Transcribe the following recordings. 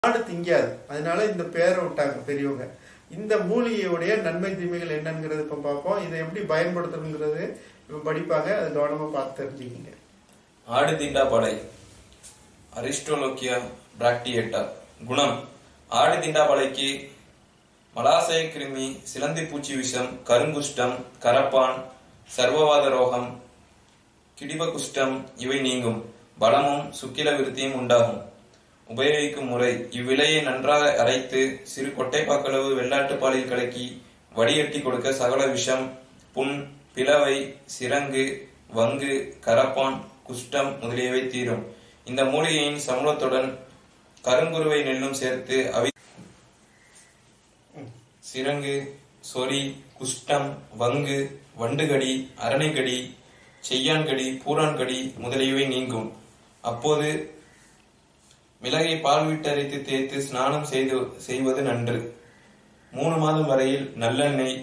ஆடு திங்காது அதனால இந்த பேரை விட்டாங்க பெரியவங்க இந்த மூலிகையுடைய நன்மை தீமைகள் என்னங்கிறது இப்ப பார்ப்போம் இதை எப்படி பயன்படுத்தணுங்கிறது இப்ப படிப்பாங்க அதை கவனமா பார்த்து தெரிஞ்சுக்கிங்க ஆடு தீண்டா படை அரிஸ்டோலோக்கியா பிராக்டியேட்டா குணம் ஆடு தீண்டா படைக்கு மலாசய கிருமி சிலந்தி பூச்சி விஷம் கருங்குஷ்டம் கரப்பான் சர்வவாத ரோகம் கிடிப குஷ்டம் இவை நீங்கும் பலமும் சுக்கில விருத்தியும் உண்டாகும் உபயோகிக்கும் முறை இவ்விலையை நன்றாக அரைத்து சிறு கொட்டைப்பாக்களவு வெள்ளாட்டு பாலில் கலக்கி வடிகட்டி கொடுக்க சகல விஷம் புண் பிளவை சிரங்கு வங்கு கரப்பான் குஷ்டம் முதலியவை தீரும் இந்த மூலிகையின் சமூலத்துடன் கருங்குருவை நெல்லும் சேர்த்து அவி சிரங்கு சொறி குஷ்டம் வங்கு வண்டுகடி அரணைக்கடி செய்யான்கடி பூரான்கடி முதலியவை நீங்கும் அப்போது மிளகை பால் விட்டு அரைத்து தேய்த்து ஸ்நானம் செய்து செய்வது நன்று மூணு மாதம் வரையில் நல்லெண்ணெய்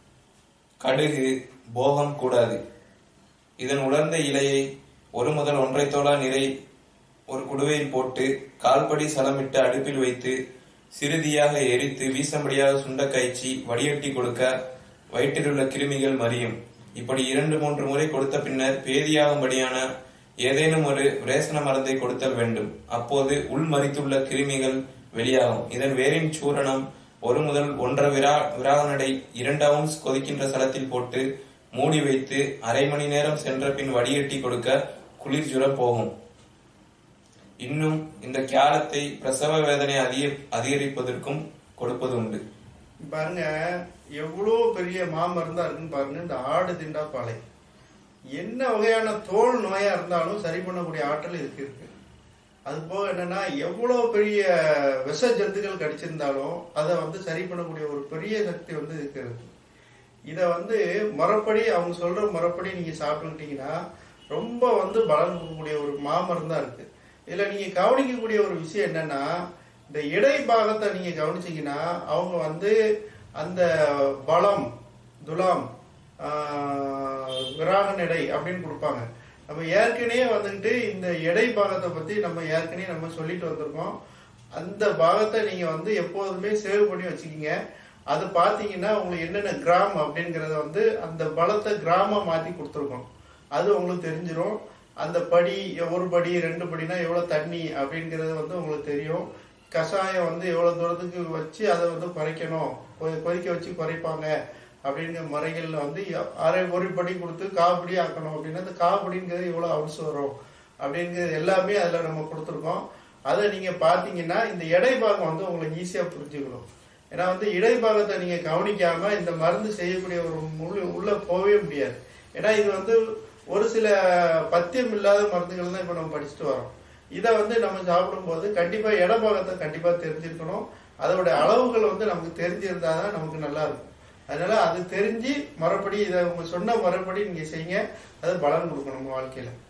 கடுகு போகம் கூடாது இதன் உலர்ந்த இலையை ஒரு முதல் ஒன்றை தோளா நிறை ஒரு குடுவையில் போட்டு கால்படி சலமிட்டு அடுப்பில் வைத்து சிறுதியாக எரித்து வீசம்படியாக சுண்ட காய்ச்சி வடிகட்டி கொடுக்க வயிற்றிலுள்ள கிருமிகள் மறியும் இப்படி இரண்டு மூன்று முறை கொடுத்த பின்னர் பேதியாகும்படியான ஏதேனும் ஒரு ரேசன மருந்தை கொடுத்தல் வேண்டும் அப்போது உள் மறித்துள்ள கிருமிகள் வெளியாகும் இதன் வேரின் சூரணம் ஒரு முதல் ஒன்றரை விரா விராகனடை இரண்டு அவுன்ஸ் கொதிக்கின்ற சலத்தில் போட்டு மூடி வைத்து அரை மணி நேரம் சென்ற பின் வடிகட்டி கொடுக்க குளிர் ஜுரம் போகும் இன்னும் இந்த கியாலத்தை பிரசவ வேதனை அதிக அதிகரிப்பதற்கும் கொடுப்பது உண்டு பாருங்க எவ்வளோ பெரிய மாமருந்தா இருக்குன்னு பாருங்க இந்த ஆடு திண்டா பாலை என்ன வகையான தோல் நோயா இருந்தாலும் சரி பண்ணக்கூடிய ஆற்றல் இதுக்கு இருக்கு அது போக என்னன்னா எவ்வளோ பெரிய விஷ ஜந்துக்கள் கடிச்சிருந்தாலும் அதை வந்து சரி பண்ணக்கூடிய ஒரு பெரிய சக்தி வந்து இதுக்கு இருக்கு இதை வந்து முறைப்படி அவங்க சொல்ற முறைப்படி நீங்க சாப்பிட்டுக்கிட்டீங்கன்னா ரொம்ப வந்து பலன் கொடுக்கக்கூடிய ஒரு மாமருந்தா இருக்கு இதுல நீங்க கவனிக்கக்கூடிய ஒரு விஷயம் என்னன்னா இந்த இடை பாகத்தை நீங்க கவனிச்சீங்கன்னா அவங்க வந்து அந்த பலம் துலாம் ஆஹ், விராகன் எடை அப்படின்னு கொடுப்பாங்க நம்ம ஏற்கனவே வந்துட்டு இந்த எடை பாகத்தை பத்தி நம்ம ஏற்கனவே நம்ம சொல்லிட்டு வந்திருக்கோம் அந்த பாகத்தை நீங்க வந்து எப்போதுமே சேவ் பண்ணி வச்சுக்கிங்க அது பாத்தீங்கன்னா உங்களுக்கு என்னென்ன கிராம் அப்படிங்கறத வந்து அந்த பலத்தை கிராம மாத்தி கொடுத்துருக்கோம் அது உங்களுக்கு தெரிஞ்சிரும் அந்த படி ஒரு படி ரெண்டு படினா எவ்வளவு தண்ணி அப்படிங்கறது வந்து உங்களுக்கு தெரியும் கஷாயம் வந்து எவ்வளவு தூரத்துக்கு வச்சு அதை வந்து குறைக்கணும் கொ- கொதிக்க வச்சு குறைப்பாங்க அப்படிங்கிற முறைகள்ல வந்து அரை ஒரு படி கொடுத்து காப்படி ஆக்கணும் அப்படின்னா அந்த காப்படிங்கிறது எவ்வளவு அவசியம் வரும் அப்படிங்கிறது எல்லாமே அதுல நம்ம கொடுத்துருக்கோம் அதை நீங்க பாத்தீங்கன்னா இந்த எடை பாகம் வந்து உங்களுக்கு ஈஸியா புரிஞ்சுக்கணும் ஏன்னா வந்து இடைப்பாகத்தை நீங்க கவனிக்காம இந்த மருந்து செய்யக்கூடிய ஒரு முழு உள்ள போகவே முடியாது ஏன்னா இது வந்து ஒரு சில பத்தியம் இல்லாத மருந்துகள் தான் இப்ப நம்ம படிச்சுட்டு வரோம் இதை வந்து நம்ம சாப்பிடும்போது கண்டிப்பா இடப்பாகத்தை கண்டிப்பா தெரிஞ்சிருக்கணும் அதோட அளவுகள் வந்து நமக்கு தெரிஞ்சிருந்தாதான் நமக்கு நல்லா இருக்கும் அதனால அது தெரிஞ்சு மறுபடி இதை உங்க சொன்ன மறுபடி நீங்க செய்யுங்க அது பலன் கொடுக்கணும் உங்க வாழ்க்கையில